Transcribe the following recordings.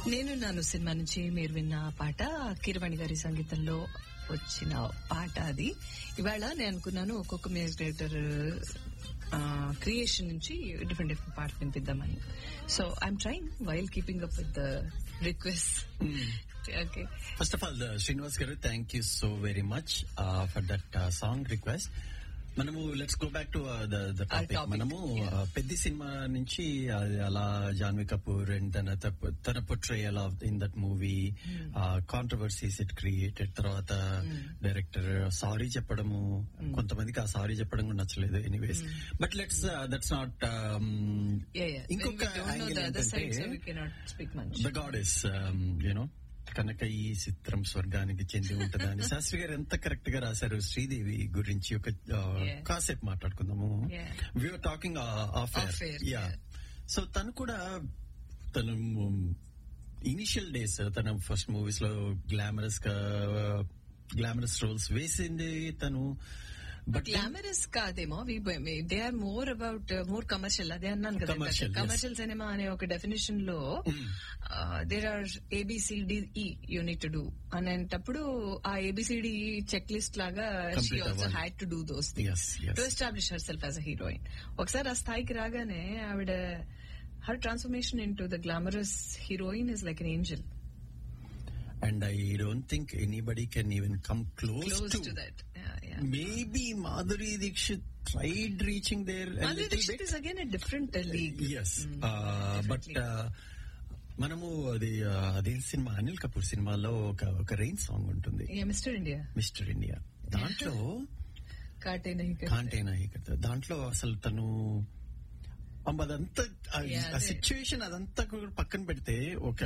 నేను నాను సినిమా నుంచి మీరు విన్న ఆ పాట కిరవాణి గారి సంగీతంలో వచ్చిన పాట అది ఇవాళ నేను అనుకున్నాను ఒక్కొక్క మ్యూజిక్ డైరెక్టర్ క్రియేషన్ నుంచి డిఫరెంట్ డిఫరెంట్ పాట వినిపిద్దామని so I'm trying while keeping up with the request okay first of all Srinivas garu thank you so very much for that song request మనము let's go back to the topic topic, మనము yeah. uh, పెద్ద సినిమా నుంచి అది అలా Janhvi Kapoor and తన తన- తన portrayal of in that movie controversies it created తర్వాత డైరెక్టర్ సారీ చెప్పడము కొంతమందికి ఆ సారీ చెప్పడం కూడా నచ్చలేదు anyways but let's that's not ఇంకొక angle ఏంటంటే speak much the god is you know కనుక ఈ చిత్రం స్వర్గానికి చెంది ఉంటుందా అని శాస్త్రి గారు ఎంత కరెక్ట్ గా రాశారు శ్రీదేవి గురించి ఒక uh, Yeah. కాసేపు మాట్లాడుకుందాము Yeah. We're talking of Off air, yeah yeah. So తను కూడా తను ఇనిషియల్ డేస్ తన ఫస్ట్ మూవీస్ లో గ్లామరస్ గా గ్లామరస్ రోల్స్ వేసింది తను బట్ గ్లామరస్ కాదేమో they are more about more commercial అదే అన్నాను కదా Commercial, yes. కమర్షియల్ సినిమా అనే ఒక డెఫినేషన్ లో there are ABCDE unit to do అనేటప్పుడు ఆ ఏబిసిడి చెక్ లిస్ట్ లాగా షీ Complete ఆల్సో అవ్వాలి. Had to do those Yes, yes. To establish herself as a heroine ఒకసారి ఆ స్థాయికి రాగానే ఆవిడ her transformation into the glamorous heroine is like an angel and I don't think anybody can even come close close to to that maybe Madhuri Dixit tried reaching there a Madhuri little Dixit bit. is again a different uh, league. Yes, Mm, uh, but definitely. uh, మనము అది uh, అదే cinema Anil Kapoor సినిమాలో ఒక ఒక rain song ఉంటుంది Yeah, Mr. India. Mr India దాంట్లో కాటే నహీ కర్తే. కాంటేనా ఇక్కడ దాంట్లో అసలు తను అమ్మ అదంతా Yeah, ఆ అదే. సిచ్యువేషన్ అదంతా కూడా పక్కన పెడితే ఒక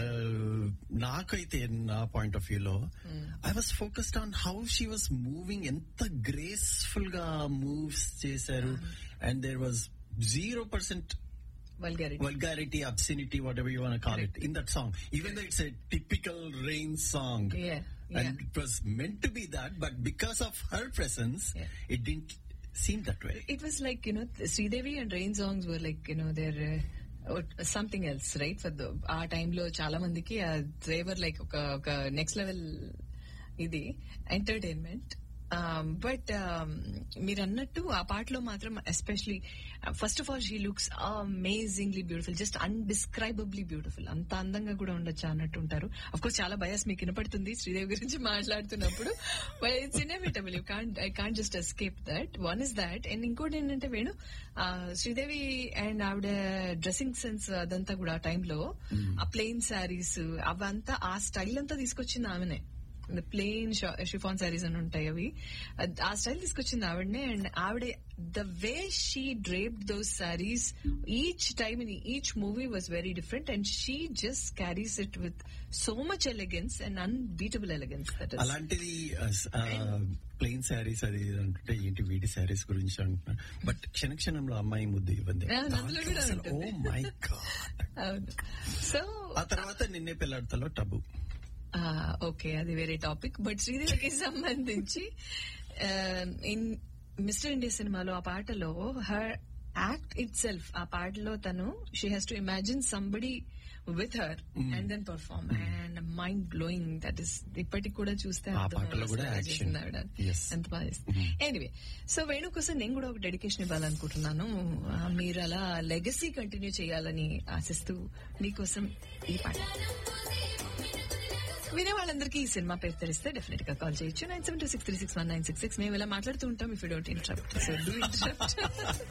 నాకైతే నా పాయింట్ ఆఫ్ వ్యూ లో I was focused on how she was moving ఎంత గ్రేస్ఫుల్ గా మూవ్స్ చేశారు and there was zero percent Vulgarity. vulgarity, obscenity, whatever you want to call it, in that song. Even though it's a typical rain song. Yeah, And yeah. it was meant to be that, but because of her presence, Yeah. it didn't seem that way. It was like, you know, Sridevi and Rain songs were like, you know, they're uh, something else, right? For the, ఆ టైంలో చాలా మందికి దేవర్ like ఒక ఒక next level ఇది entertainment but మీరు అన్నట్టు ఆ పాటలో మాత్రం especially first of all she looks amazingly beautiful just undescribably beautiful అంత అందంగా కూడా ఉండొచ్చు అన్నట్టు ఉంటారు అఫ్ కోర్స్ చాలా బయాస్ మీకు వినపడుతుంది శ్రీదేవి గురించి మాట్లాడుతున్నప్పుడు but it's inevitable you can't I can't just escape that one is that and ఇంకోటి ఏంటంటే వేణు ఆ, శ్రీదేవి అండ్ ఆవిడ డ్రెస్సింగ్ సెన్స్ అదంతా కూడా ఆ టైంలో ఆ ప్లెయిన్ శారీస్ అవంతా ఆ స్టైల్ అంతా తీసుకొచ్చింది ఆమెనే ప్లెయిన్ షిఫాన్ శారీస్ అని ఉంటాయి అవి అద్- ఆ స్టైల్ తీసుకొచ్చింది ఆవిడనే అండ్ ఆవిడ the way she draped those saris each time in each movie was very different and she just carries it with so much elegance and unbeatable elegance that అలాంటిది ప్లెయిన్ శారీస్ అది అంటే ఏంటి వీటి శారీస్ గురించి అంటున్నా బట్ క్షణ క్షణంలో అమ్మాయి ముద్దు ఇవ్వండి Yeah, అందులో కూడా ఓ ఉంటుంది. మై గాడ్ అవును సో ఆ తర్వాత నిన్నే పెళ్ళాడతలో టబు ఓకే అది వేరే టాపిక్ బట్ శ్రీదేవికి సంబంధించి ఇన్ మిస్టర్ ఇండియా సినిమాలో ఆ పాటలో హర్ యాక్ట్ ఇట్ సెల్ఫ్ ఆ పాటలో తను she has to imagine somebody with her and then perform and mind blowing that is ఇప్పటికి కూడా చూస్తే ఆ అర్థం పాటలో కూడా అవ్వాలి action. చేసింది ఆవిడ. Yes. ఎంత బాగా చేస్తుంది ఎనీవే సో వేణు కోసం నేను కూడా ఒక డెడికేషన్ ఇవ్వాలనుకుంటున్నాను ఆ, మీరు అలా లెగసీ కంటిన్యూ చేయాలని ఆశిస్తూ మీకోసం ఈ పాట వినే వాళ్ళందరికీ ఈ సినిమా పేరు తెలిస్తే డెఫినెట్ గా కాల్ చేయొచ్చు nine seven two six three six one nine six six మేము ఇలా మాట్లాడుతూ ఉంటాం if you don't interrupt so do interrupt